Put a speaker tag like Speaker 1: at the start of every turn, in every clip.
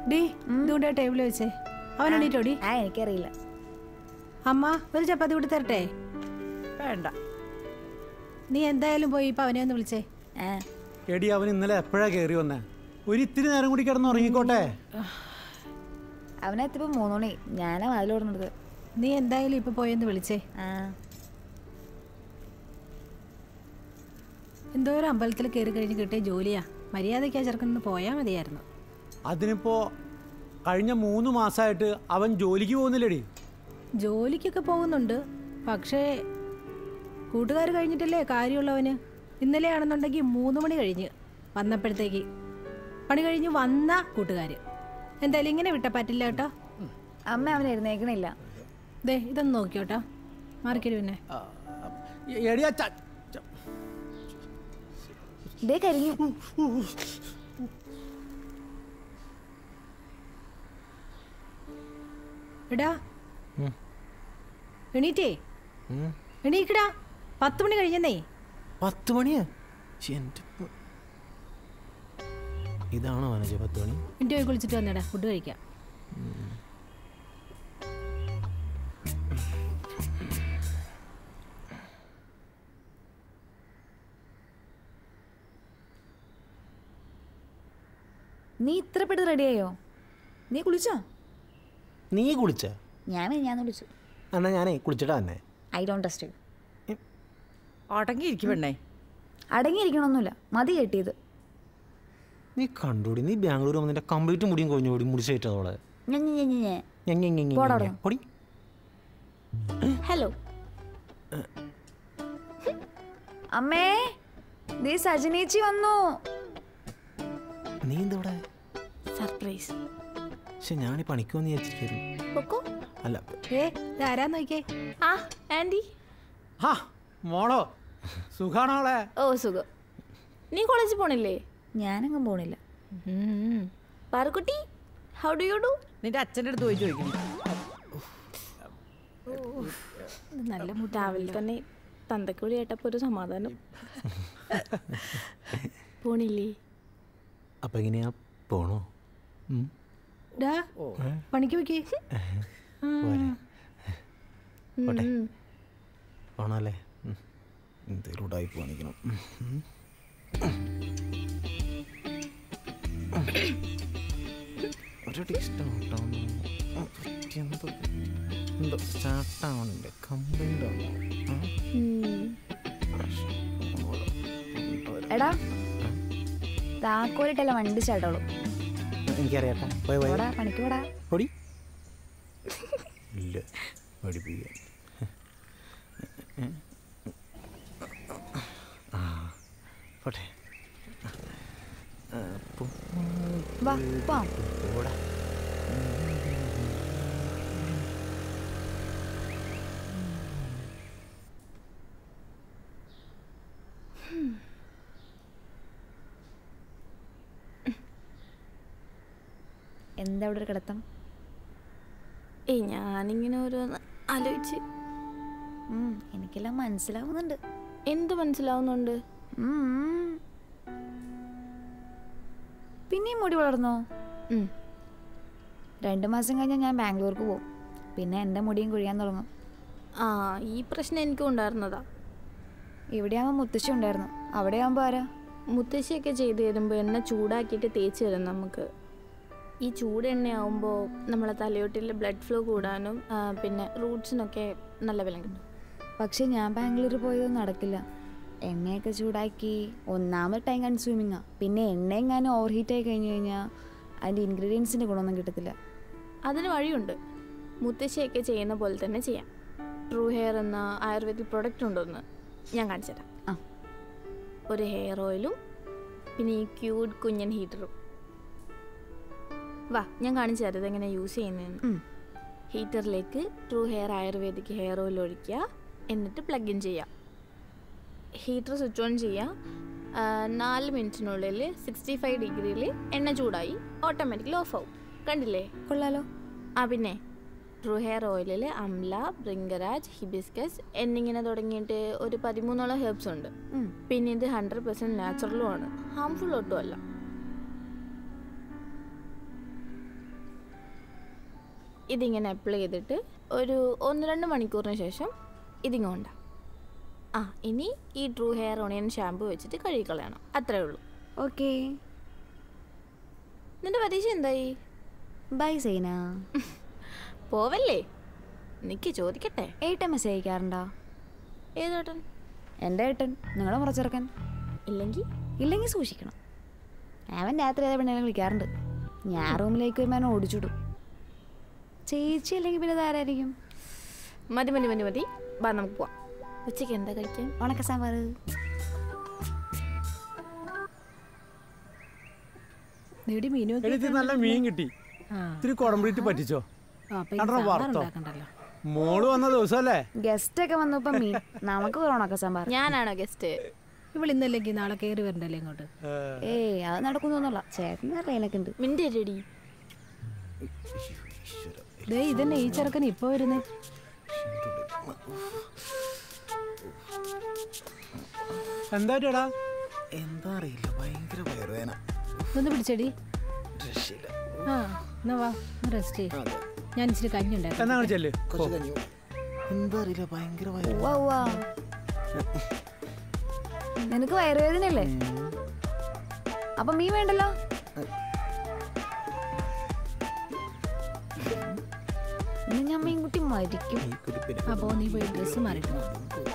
Speaker 1: D ഇതുകൊണ്ട് table വെച്ചേ അവൻ എണീറ്റോടി
Speaker 2: ആ എനിക്കറിയില്ല
Speaker 1: അമ്മ ഒരു ചപ്പാത്തി കൂടി തരട്ടെ
Speaker 3: വേണ്ട
Speaker 1: നീ എന്തായാലും പോയി ഇപ്പൊ അവനെ ഒന്ന് വിളിച്ചേ
Speaker 2: ആ
Speaker 4: എടി അവൻ ഇന്നലെ എപ്പോഴാ കയറി വന്നേ ഒരു ഇത്തിരി നേരം കൂടി കിടന്ന് ഉറങ്ങിക്കോട്ടെ
Speaker 2: അവനെത്തിപ്പോ മൂന്ന് മണി ഞാനാ വാതിൽ തുറന്നത്
Speaker 1: നീ എന്തായാലും ഇപ്പൊ പോയെന്ന് വിളിച്ചേ
Speaker 2: ആ
Speaker 1: എന്തോ ഒരു അമ്പലത്തിൽ കയറി കഴിഞ്ഞ് കിട്ടിയ ജോലിയാ മര്യാദയ്ക്ക് ആ ചെറുക്കനൊന്ന് പോയാൽ മതിയായിരുന്നു
Speaker 4: അതിനിപ്പോ കഴിഞ്ഞ മൂന്ന് മാസമായിട്ട് അവൻ ജോലിക്ക് പോകുന്നില്ലടി
Speaker 1: ജോലിക്കൊക്കെ പോകുന്നുണ്ട് പക്ഷേ കൂട്ടുകാർ കഴിഞ്ഞിട്ടല്ലേ കാര്യമുള്ളവന് ഇന്നലെ ആണെന്നുണ്ടെങ്കിൽ മൂന്ന് മണി കഴിഞ്ഞ് വന്നപ്പോഴത്തേക്ക് പണി കഴിഞ്ഞ് വന്ന കൂട്ടുകാർ എന്തായാലും ഇങ്ങനെ വിട്ട പറ്റില്ല കേട്ടോ
Speaker 2: അമ്മ അവൻ എഴുന്നേക്കണില്ല
Speaker 1: ദേ ഇതൊന്ന് നോക്കിയോട്ടോ മാറിക്കരു പിന്നെ
Speaker 4: ആ, എടി ആ ച- ച-
Speaker 2: ഇതേ കരിഞ്ഞു
Speaker 1: എടാ എണീറ്റേ എണീക്കടാ പത്ത് മണി കഴിഞ്ഞെന്നേ
Speaker 5: പത്ത് മണിയാ ശ്ശെ, എൻ്റെ പ- ഇതാണോ വനജ പത്ത് മണി
Speaker 1: എൻ്റെ പോയി കുളിച്ചിട്ട് വന്നേടാ ഫുഡ് കഴിക്കാം
Speaker 2: നീ ഇത്ര പെട്ടെന്ന് റെഡിയായോ നീ കുളിച്ചോ
Speaker 5: നീ കുളിച്ച
Speaker 2: ഞാൻ ഞാൻ വിളിച്ചു
Speaker 5: എന്നാ ഞാനേ കുളിച്ചിട്ടാ തന്നെ
Speaker 2: ഐ ഡോണ്ട് ടെസ്റ്റ് യു
Speaker 3: അടങ്ങിയിരിക്കും പെണ്ണേ
Speaker 2: അടങ്ങിയിരിക്കണമൊന്നുമില്ല മതി കെട്ടിയത്
Speaker 5: നീ കണ്ടോടി നീ ബാംഗ്ലൂർ വന്നിട്ട് കംപ്ലീറ്റ് മുടിയും കൊഞ്ഞു കൂടി മുടി സേറ്റതോളെ
Speaker 2: ഞ, ഞ, ഞ, ഞ, ഞ. പോടാ അവിടുന്ന്.
Speaker 5: പൊടി
Speaker 2: ഹലോ അമ്മേ ദേ സജനേച്ചി വന്നു
Speaker 5: നീ എന്തവിടെ
Speaker 2: സർപ്രൈസ്
Speaker 5: പക്ഷെ ഞാൻ ഈ പണിക്ക് വന്ന് വിചാരിച്ചിരിക്കുന്നു
Speaker 2: പൊക്കോ
Speaker 5: അല്ല
Speaker 1: ഏ ഇതാരാ നോക്കിയേ
Speaker 2: ആ ആൻറ്റി
Speaker 4: ഹാ മോളോ സുഖാണോളെ
Speaker 6: ഓ സുഖം നീ കോളേജിൽ പോണില്ലേ
Speaker 2: ഞാനങ്ങും പോണില്ല
Speaker 6: Parukkutty how do you do
Speaker 3: നിന്റെ അച്ഛൻ്റെ അടുത്ത് പോയി ചോദിക്കണം
Speaker 1: നല്ല
Speaker 6: രാവിലെ തന്നെ തന്തക്ക് വിളി കേട്ടപ്പോ ഒരു സമാധാനം പോണില്ലേ
Speaker 5: അപ്പൊ എങ്ങനെയാ പോണോ ഉം.
Speaker 1: ഡാ പണിക്ക് വെക്കേ
Speaker 5: പോരെ. പോട്ടെ പോണല്ലേ ഉം. എന്തേലും ഉടായി കാണിക്കണം ഉം. ഒരു ഇഷ്ടം എന്തോ എന്തോ സ്റ്റാർട്ടാവണില്ല കംപ്ലൈൻ്റ് ആണോ
Speaker 2: എടാ താക്കോലിട്ടല്ല വണ്ടി ചാട്ടോളൂ
Speaker 5: എനിക്കറിയാട്ടാ പോയ പോയ
Speaker 2: പോടാ പണിക്ക് പോടാ
Speaker 5: പൊടി ഇല്ല പഠിപ്പിക്കാൻ ആ പോട്ടെ അപ്പം
Speaker 2: വാ പോവാം
Speaker 5: പോടാ
Speaker 2: എന്താ അവിടെ ഒരു കിടത്തം
Speaker 6: ഏയ് ഞാനിങ്ങനെ ഓരോന്ന് ആലോചിച്ച്
Speaker 2: ഉം, എനിക്കെല്ലാം മനസ്സിലാവുന്നുണ്ട്
Speaker 6: എന്ത് മനസ്സിലാവുന്നുണ്ട്
Speaker 2: ഉം. പിന്നെയും മുടി വളർന്നോ
Speaker 6: ഉം.
Speaker 2: രണ്ട് മാസം കഴിഞ്ഞാൽ ഞാൻ ബാംഗ്ലൂർക്ക് പോകും പിന്നെ എൻ്റെ മുടിയും കുഴിയാൻ തുടങ്ങും
Speaker 6: ആ ഈ പ്രശ്നം എനിക്കും ഉണ്ടായിരുന്നതാ
Speaker 2: ഇവിടെയാകുമ്പോൾ മുത്തശ്ശി ഉണ്ടായിരുന്നു അവിടെയാകുമ്പോൾ ആരാ
Speaker 6: മുത്തശ്ശിയൊക്കെ ചെയ്ത് തരുമ്പോൾ എണ്ണ ചൂടാക്കിയിട്ട് തേച്ച് തരും നമുക്ക് ഈ ചൂട് എണ്ണയാവുമ്പോൾ നമ്മളെ തലയോട്ടിൽ ബ്ലഡ് ഫ്ലോ കൂടാനും ആ, പിന്നെ റൂട്ട്സിനൊക്കെ നല്ല ബലം കിട്ടും
Speaker 2: പക്ഷെ ഞാൻ ബാംഗ്ലൂർ പോയത് നടക്കില്ല എണ്ണയൊക്കെ ചൂടാക്കി ഒന്നാമത് ടൈം കൺസ്യൂമിങ്ങാ പിന്നെ എണ്ണ എങ്ങാനും ഓവർ ഹീറ്റ് ആയി കഴിഞ്ഞ് കഴിഞ്ഞാൽ അതിൻ്റെ ഇൻഗ്രീഡിയൻസിൻ്റെ ഗുണമൊന്നും കിട്ടത്തില്ല
Speaker 6: അതിന് വഴിയുണ്ട് മുത്തശ്ശിയൊക്കെ ചെയ്യുന്ന പോലെ തന്നെ ചെയ്യാം ട്രൂ ഹെയർ എന്ന ആയുർവേദിക് പ്രൊഡക്റ്റ് ഉണ്ടോന്ന് ഞാൻ കാണിച്ചു തരാം
Speaker 2: ആ
Speaker 6: ഒരു ഹെയർ ഓയിലും പിന്നെ ഈ ക്യൂട്ട് കുഞ്ഞൻ ഹീറ്ററും വാ ഞാൻ കാണിച്ചു തരാം ഇതെങ്ങനെ യൂസ് ചെയ്യുന്നതെന്ന്
Speaker 2: ഉം.
Speaker 6: ഹീറ്ററിലേക്ക് True Hair ayurvedic hair oil ഒഴിക്കുക എന്നിട്ട് പ്ലഗ് ഇൻ ചെയ്യുക ഹീറ്റർ സ്വിച്ച് ഓൺ ചെയ്യുക ആ, നാല് മിനിറ്റിനുള്ളിൽ സിക്സ്റ്റി ഫൈവ് ഡിഗ്രിയിൽ എണ്ണ ചൂടായി ഓട്ടോമാറ്റിക്കലി ഓഫ് ആവും കണ്ടില്ലേ
Speaker 2: കൊള്ളാലോ
Speaker 6: ആ പിന്നെ ട്രൂ ഹെയർ ഓയിലിൽ അംല ബ്രിങ്കരാജ് ഹിബിസ്കസ് എന്നിങ്ങനെ തുടങ്ങിയിട്ട് ഒരു പതിമൂന്നോളം ഹെർബ്സ് ഉണ്ട്
Speaker 2: ഉം.
Speaker 6: പിന്നെ ഇത് ഹൺഡ്രഡ് പെർസെൻറ്റ് നാച്ചുറലും ആണ് ഹാംഫുൾ ഒട്ടും അല്ല ഇതിങ്ങനെ അപ്ലൈ ചെയ്തിട്ട് ഒരു ഒന്ന് രണ്ട് മണിക്കൂറിന് ശേഷം ഇതിങ്ങോണ്ട ആ ഇനി ഈ ട്രൂ ഹെയർ ഓണിയൻ ഷാമ്പു വെച്ചിട്ട് കഴുകിക്കളയണം അത്രേ ഉള്ളൂ
Speaker 2: ഓക്കെ
Speaker 6: നിന്റെ പരീക്ഷ എന്തായി
Speaker 2: ബൈ സൈന
Speaker 6: പോവല്ലേ നിക്ക് ചോദിക്കട്ടെ
Speaker 2: ഏട്ടൻ മെസ്സേജ് അയക്കാറുണ്ടോ
Speaker 6: ഏതോട്ടൻ
Speaker 2: എൻ്റെ ഏട്ടൻ നിങ്ങളെ മുറച്ചെറുക്കൻ
Speaker 6: ഇല്ലെങ്കിൽ
Speaker 2: ഇല്ലെങ്കിൽ സൂക്ഷിക്കണം അവൻ രാത്രി ഏതാ പെണ്ണെ വിളിക്കാറുണ്ട് ഞാൻ റൂമിലേക്ക് വരുമ്പോൾ അവനെ ഓടിച്ചിടും ചേച്ചി അല്ലെങ്കിൽ പിന്നെ ഇതാരായിരിക്കും
Speaker 6: മതി മതി മതി മതി ബാ നമുക്ക് പോവാം ഉച്ചയ്ക്ക് എന്താ കഴിക്കാൻ
Speaker 2: ഉണക്ക സാമ്പാർ
Speaker 1: നേടി മീനും
Speaker 4: എനിക്ക് നല്ല മീൻ കിട്ടി
Speaker 1: ആ
Speaker 4: ഇത്തിരി കുടമ്പിട്ട് പറ്റിച്ചോ
Speaker 1: ആ, അപ്പൊ ഈ
Speaker 4: രണ്ടെണ്ണം
Speaker 1: സാമ്പാർ
Speaker 4: വറുത്തോ?
Speaker 1: ഉണ്ടാക്കണ്ടല്ലോ
Speaker 4: മോള് വന്ന ദിവസമല്ലേ
Speaker 2: ഗസ്റ്റ് ഒക്കെ വന്നപ്പോ മീൻ നമുക്ക് ഉണക്ക സാമ്പാർ
Speaker 6: ഞാനാണോ ഗസ്റ്റ്
Speaker 1: ഇവൾ ഇന്നല്ലെങ്കിൽ നാളെ കയറി വരണ്ടല്ലേ ഇങ്ങോട്ട്
Speaker 2: ഏയ് അത് നടക്കുന്നൊന്നുമല്ല ചേട്ടൻ അറിയാനൊക്കെ ഉണ്ട്
Speaker 6: മിൻ്റെ റെഡി
Speaker 1: ദേ ഇതന്നെ ഈ ചെറുക്കൻ ഇപ്പൊ വരുന്നേ
Speaker 4: എന്തായിട്ടാ
Speaker 5: എന്താ അറിയില്ല ഭയങ്കര വയറുവേന
Speaker 1: ഒന്ന് പിടിച്ചടി
Speaker 5: രക്ഷയില്ല
Speaker 1: ആ എന്നാ വാ റെസ്റ്റ് ചെയ്യ ഞാൻ ഇച്ചിരി കഞ്ഞി ഉണ്ടാക്കാം
Speaker 4: എന്നാ അങ്ങോട്ട് ചെല്ല്
Speaker 5: കുറച്ച് കഞ്ഞി എന്താ അറിയില്ല ഭയങ്കര വയറ്
Speaker 2: ഉവ്വ ഉവ്വ. നിനക്ക് വയറുവേദനയല്ലേ അപ്പൊ മീൻ വേണ്ടല്ലോ ഇന്ന് ഞാൻ മീൻകുട്ടി മരിക്കും
Speaker 5: ഈ കുരിപ്പിന്
Speaker 1: അപ്പോ നീ പോയി ഡ്രസ്സ് മാറിയിട്ട് വാ.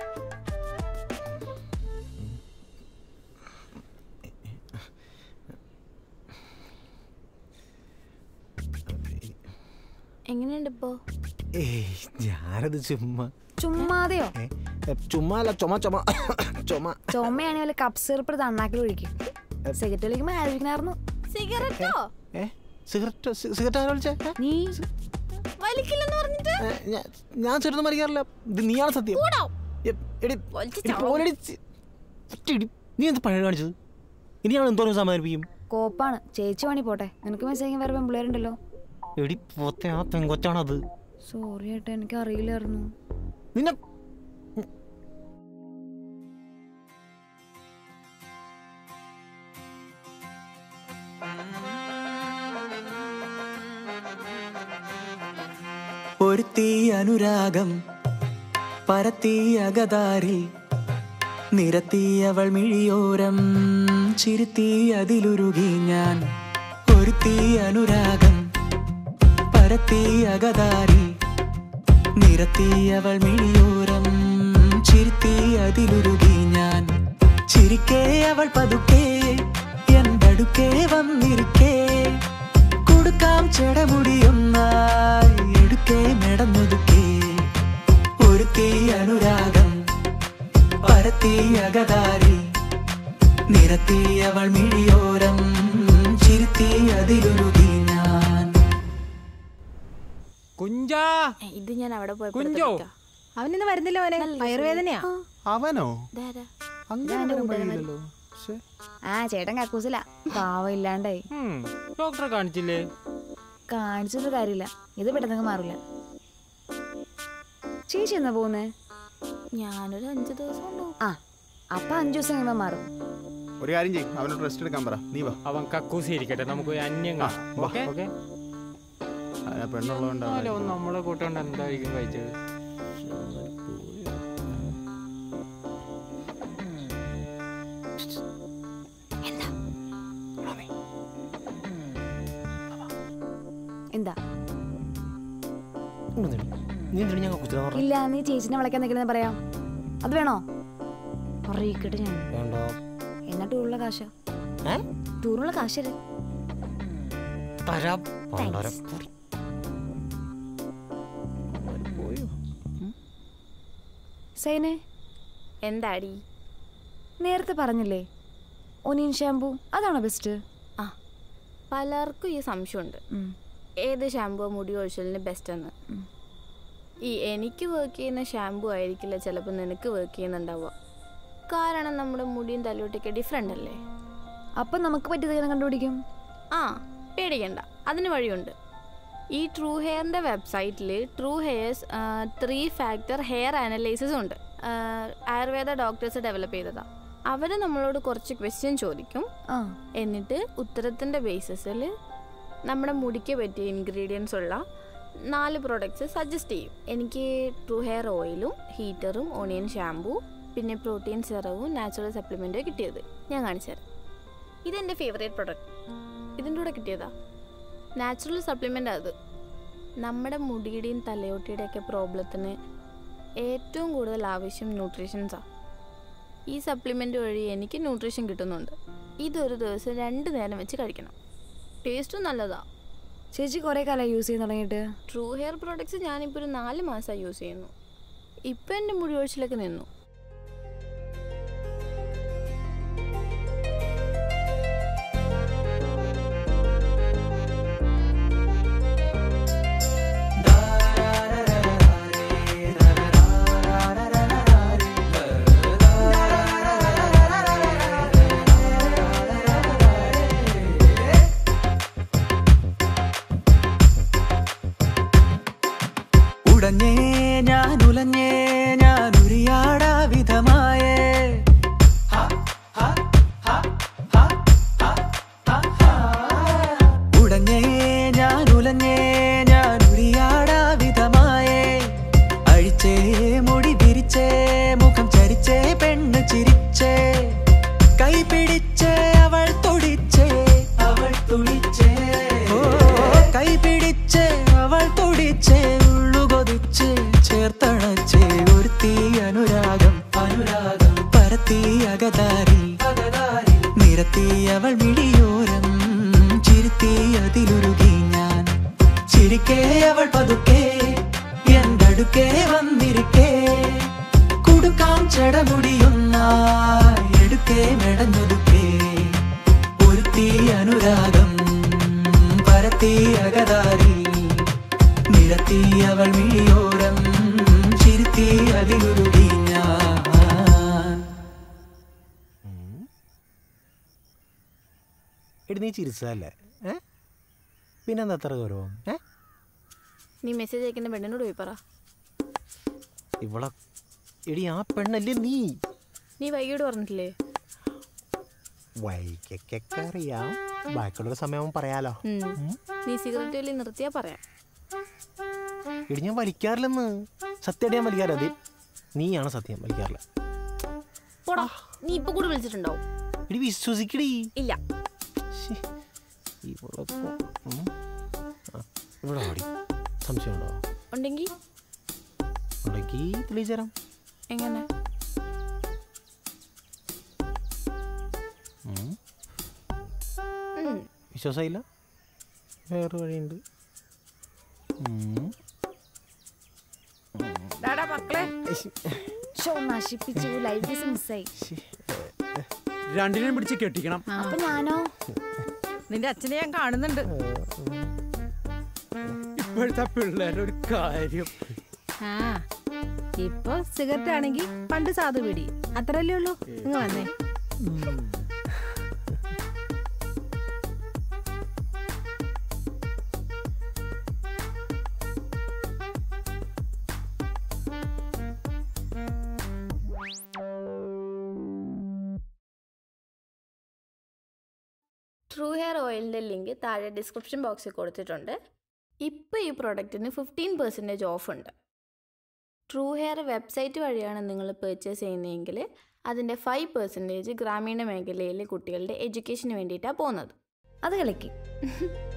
Speaker 6: എങ്ങനെയുണ്ട് ഇപ്പോ
Speaker 5: ഏയ് ഞാനത് ചുമ്മാ
Speaker 2: ചുമ്മാതെയോ
Speaker 5: ഏ, ഏ, ചുമ്മാ അല്ല ചുമ ചുമ ചുമ
Speaker 2: ചുമയാണെങ്കിൽ വല്ല കപ്പ് സിറപ്പ് തണ്ണാക്കിൽ ഒഴിക്കും സിഗരറ്റ് വലിക്കുമ്പോ ആലോചിക്കണായിരുന്നു
Speaker 6: സിഗരറ്റോ
Speaker 5: ഏ സിഗരറ്റ് സിഗരറ്റ് ആരോ വിളിച്ചേ ഏ?
Speaker 2: നീ
Speaker 6: വലിക്കില്ലെന്ന് പറഞ്ഞിട്ട്
Speaker 5: ഏ, ഞാ- ഞാൻ ചെറുതും മറിയാറില്ല ഇത് നീയാണ് സത്യം എ, എടി,
Speaker 6: വലിച്ച്
Speaker 5: എടി, പോരെടി, ചി- ഒറ്റ ഇടി. നീ എന്ത് പഴയ കാണിച്ചത് ഇനി ഞാൻ എന്തോരം സമാധാനിപ്പിക്കും
Speaker 2: കോപ്പാണ് ചേച്ചി പണി പോട്ടെ നിനക്ക് മെസ്സേജ് വേറെ പെമ്പിള്ളേരുണ്ടല്ലോ
Speaker 5: എടി പോത്തെ ആ പെങ്കൊച്ചാണത്
Speaker 2: സോറി ഏട്ടാ എനിക്ക് അറിയില്ലായിരുന്നു
Speaker 5: നിന്നെ
Speaker 7: ഒരുത്തി അനുരാഗം പരത്തി അകതാരിൽ നിരത്തി അവൾ മിഴിയോരം ചിരുത്തി അതിലുരുകി ഞാൻ ഒരുത്തി അനുരാഗം പരത്തി അകതാരിൽ നിരത്തി അവൾ മിഴിയോരം ചിരുത്തി അതിലുരുകി ഞാൻ ചിരിക്കേ അവൾ പതുക്കെ എന്തടുക്കേ വന്നിരിക്കേ കൊടുക്കാം ചെടമുടിയൊന്നായി എടുക്കേ നടന്നൊതുക്കേ ഒരുത്തി അനുരാഗം പരത്തി അകതാരി നിരത്തി അവൾ മിഴിയോരം ചിരുത്തി അതിലൊരുകി ഞാൻ
Speaker 4: കുഞ്ചാ
Speaker 6: ഏ, ഇത് ഞാൻ അവിടെ പോയപ്പോ
Speaker 4: കുഞ്ചോ?
Speaker 1: അവനിന്ന് വരുന്നില്ല അവനെ വയറുവേദനയാ
Speaker 5: അവനോ
Speaker 6: ഇതാരാ
Speaker 5: അങ്ങനെ വരാൻ വഴിയില്ലല്ലോ ശ്ശെ.
Speaker 2: ആ ചേട്ടൻ കക്കൂസില പാവം ഇല്ലാണ്ടായി
Speaker 4: ഡോക്ടറെ കാണിച്ചില്ലേ
Speaker 2: കാണിച്ചിട്ട് കാര്യമില്ല ഇത് പെട്ടെന്ന് മാറില്ല ചേച്ചി എന്നാ പോകുന്നേ
Speaker 6: ഞാനൊരു അഞ്ചു ദിവസം ഉണ്ടാവും
Speaker 2: ആ അപ്പൊ അഞ്ചു ദിവസം കഴിയുമ്പോ മാറും
Speaker 8: ഒരു കാര്യം ചെയ്യും അവനോട് റെസ്റ്റ് എടുക്കാൻ പറ നീ വാ
Speaker 9: അവൻ കക്കൂസി ഇരിക്കട്ടെ നമുക്ക് ഒരു അന്യം
Speaker 8: ആ, വാ.
Speaker 9: ഓക്കെ ഓക്കെ
Speaker 8: ആ പെണ്ണുള്ളതുകൊണ്ടാണ്
Speaker 9: നമ്മളെ കൂട്ടുകൊണ്ട് എന്തായിരിക്കും കഴിച്ചത്
Speaker 2: എന്താ
Speaker 5: ഇങ്ങോട്ട് നില്ല്. നീ എന്തിനാ ഞാൻ കുത്തിരാൻ പറഞ്ഞത്?
Speaker 2: ഇല്ല നീ ചേച്ചിനെ വിളിക്കാൻ നിൽക്കണെന്ന് പറയാം അത് വേണോ അറിയിക്കട്ടെ ഞാൻ
Speaker 5: വേണ്ട
Speaker 2: എന്നാ ടൂറുള്ള കാശ
Speaker 5: ഏ
Speaker 2: ടൂറുള്ള കാശ് തരാം.
Speaker 5: തരാം പണ്ടാരം.
Speaker 2: സൈനെ
Speaker 6: എന്താടി
Speaker 2: നേരത്തെ പറഞ്ഞില്ലേ ഒനിയൻ ഷാമ്പു അതാണോ ബെസ്റ്റ്
Speaker 6: ആ പലർക്കും ഈ സംശയമുണ്ട് ഏത് ഷാമ്പു മുടി ഒഴിച്ചലിന് ബെസ്റ്റ് എന്ന് ഈ എനിക്ക് വർക്ക് ചെയ്യുന്ന ഷാമ്പു ആയിരിക്കില്ല ചിലപ്പോൾ നിനക്ക് വർക്ക് ചെയ്യുന്നുണ്ടാവുക കാരണം നമ്മുടെ മുടിയും തലയോട്ടൊക്കെ ഡിഫറെൻ്റ് അല്ലേ
Speaker 2: അപ്പൊ നമുക്ക് പറ്റിയത് എങ്ങനെ കണ്ടുപിടിക്കും
Speaker 6: ആ പേടിക്കണ്ട അതിന് വഴിയുണ്ട് ഈ ട്രൂ ഹെയറിൻ്റെ വെബ്സൈറ്റിൽ True Hair's three factor hair analysis ഉണ്ട് ആ, ആയുർവേദ ഡോക്ടേഴ്സ് ഡെവലപ്പ് ചെയ്തതാണ് അവർ നമ്മളോട് കുറച്ച് ക്വസ്റ്റ്യൻ ചോദിക്കും
Speaker 2: ആ
Speaker 6: എന്നിട്ട് ഉത്തരത്തിൻ്റെ ബേസിസിൽ നമ്മുടെ മുടിക്ക് പറ്റിയ ഇൻഗ്രീഡിയൻസ് ഉള്ള നാല് പ്രോഡക്റ്റ്സ് സജസ്റ്റ് ചെയ്യും എനിക്ക് ട്രൂ ഹെയർ ഓയിലും ഹീറ്ററും ഓണിയൻ ഷാമ്പൂ പിന്നെ പ്രോട്ടീൻ സെറവും നാച്ചുറൽ സപ്ലിമെൻറ്റും കിട്ടിയത് ഞാൻ കാണിച്ചു തരാം ഇതെൻ്റെ ഫേവറേറ്റ് പ്രൊഡക്റ്റ് ഇതിൻ്റെ കൂടെ കിട്ടിയതാ നാച്ചുറൽ സപ്ലിമെൻ്റ് അത് നമ്മുടെ മുടിയുടെയും തലയോട്ടിയുടെയും ഒക്കെ പ്രോബ്ലത്തിന് ഏറ്റവും കൂടുതൽ ആവശ്യം ന്യൂട്രീഷൻസാണ് ഈ സപ്ലിമെൻ്റ് വഴി എനിക്ക് ന്യൂട്രീഷൻ കിട്ടുന്നുണ്ട് ഇതൊരു ദിവസം രണ്ട് നേരം വെച്ച് കഴിക്കണം ടേസ്റ്റും നല്ലതാ
Speaker 2: ചേച്ചി കുറേ കാലം യൂസ് ചെയ്യാൻ തുടങ്ങിയിട്ട്
Speaker 6: ട്രൂ ഹെയർ പ്രോഡക്ട്സ് ഞാനിപ്പോൾ ഒരു നാല് മാസമായി യൂസ് ചെയ്യുന്നു ഇപ്പം എൻ്റെ മുടി ഒഴിച്ചിലൊക്കെ നിന്നു
Speaker 7: ഉടഞ്ഞേ ഞാൻ ഉലഞ്ഞേ ഞാൻ ഉരിയാടാ വിധമായേ ഉടഞ്ഞേ ഞാൻ ഉലഞ്ഞേ ഞാൻ ഉരിയാടാ വിധമായേ അഴിച്ചേ മുടി വിരിച്ചേ മുഖം ചരിച്ചേ പെണ്ണ് ചിരിച്ചേ കൈ പിടിച്ചേ അവൾ തുടിച്ചേ അവൾ തുടിച്ചേ ഓ കൈ പിടിച്ചേ അവൾ തുടിച്ചേ ഉള്ളു കൊതിച്ച് ചേർത്തണച്ചേ ഒരു തീ അനുരാഗം അനുരാഗം പരത്തി അകതാരി നിരത്തി അവൾ മിടിയോരം ചിരുത്തി അതിലുരുകി ഞാൻ ചിരിക്കേ അവൾ പതുക്കെ എന്തടുക്കേ വന്നിരിക്കേ കുടുക്കാം ചടമുടിയൊന്നായി എടുക്കേ മെടഞ്ഞൊതുക്കേ ഒരു തീ അനുരാഗം പരത്തി അകതാരി നിരത്തി അവൾ മിഴിയോരം ചിരുത്തി അതിലുരുകി ഞാൻ
Speaker 5: എടി നീ ചിരിച്ചതല്ലേ ഏ പിന്നെന്താ അത്ര ഗൗരവം ഏ
Speaker 6: നീ മെസ്സേജ് അയക്കുന്ന പെണ്ണിനോട് പോയി പറ
Speaker 5: ഇവളെ എടി ആ പെണ്ണല്ലേ നീ
Speaker 6: നീ വൈകിട്ട് പറഞ്ഞിട്ടില്ലേ
Speaker 5: വൈകൊക്കെ അറിയാം ബാക്കിയുള്ളൊരു സമയം പറയാലോ
Speaker 6: ഉം. നീ സിഗരറ്റ് വലി നിർത്തിയാ പറയാം
Speaker 5: എടി ഞാൻ വലിക്കാറില്ലെന്ന് സത്യമായിട്ട് ഞാൻ വലിക്കാറില്ല അത് നീയാണ് സത്യം വലിക്കാറില്ല
Speaker 6: പോടാ നീ ഇപ്പൊ കൂടെ വിളിച്ചിട്ടുണ്ടാവും
Speaker 5: എടി വിശ്വസിക്കടി
Speaker 6: ഇല്ല
Speaker 5: ശ്ശേ, ഇവളൊക്കെ ഉം. ആ, ഇവിടെ ഓടി സംശയമുണ്ടോ
Speaker 6: ഉണ്ടെങ്കിൽ
Speaker 5: ഉണ്ടെങ്കിൽ തെളിയിച്ചേരാം
Speaker 6: എങ്ങനെ
Speaker 5: ഉം.
Speaker 6: ഉം.
Speaker 5: വിശ്വാസമായില്ല വേറെ വഴിയുണ്ട് ഉം.
Speaker 3: ഡാടാ മക്കളെ
Speaker 2: ഷോ നശിപ്പിച്ചു ലൈഫ് ഈസ് മിസ്സായി
Speaker 4: രണ്ടിനെയും പിടിച്ച് കെട്ടിക്കണം
Speaker 2: അപ്പൊ ഞാനോ
Speaker 3: നിന്റെ അച്ഛനെ ഞാൻ കാണുന്നുണ്ട്
Speaker 4: ഇപ്പോഴത്തെ പിള്ളേരുടെ ഒരു കാര്യം
Speaker 1: ആ ഇപ്പൊ സിഗരറ്റ് ആണെങ്കിൽ പണ്ട് സാധു പിടി അത്രല്ലേ ഉള്ളൂ നിങ്ങൾ വന്നേ
Speaker 6: ട്രൂ ഹെയർ ഓയിലിൻ്റെ ലിങ്ക് താഴെ ഡിസ്ക്രിപ്ഷൻ ബോക്സിൽ കൊടുത്തിട്ടുണ്ട് ഇപ്പോൾ ഈ പ്രോഡക്റ്റിന് ഫിഫ്റ്റീൻ പെർസെൻറ്റേജ് ഓഫ് ഉണ്ട് ട്രൂ ഹെയർ വെബ്സൈറ്റ് വഴിയാണ് നിങ്ങൾ പർച്ചേസ് ചെയ്യുന്നതെങ്കിൽ അതിൻ്റെ ഫൈവ് പെർസെൻറ്റേജ് ഗ്രാമീണ മേഖലയിലെ കുട്ടികളുടെ എഡ്യൂക്കേഷന് വേണ്ടിയിട്ടാണ് പോകുന്നത്
Speaker 2: അത് കളിക്ക്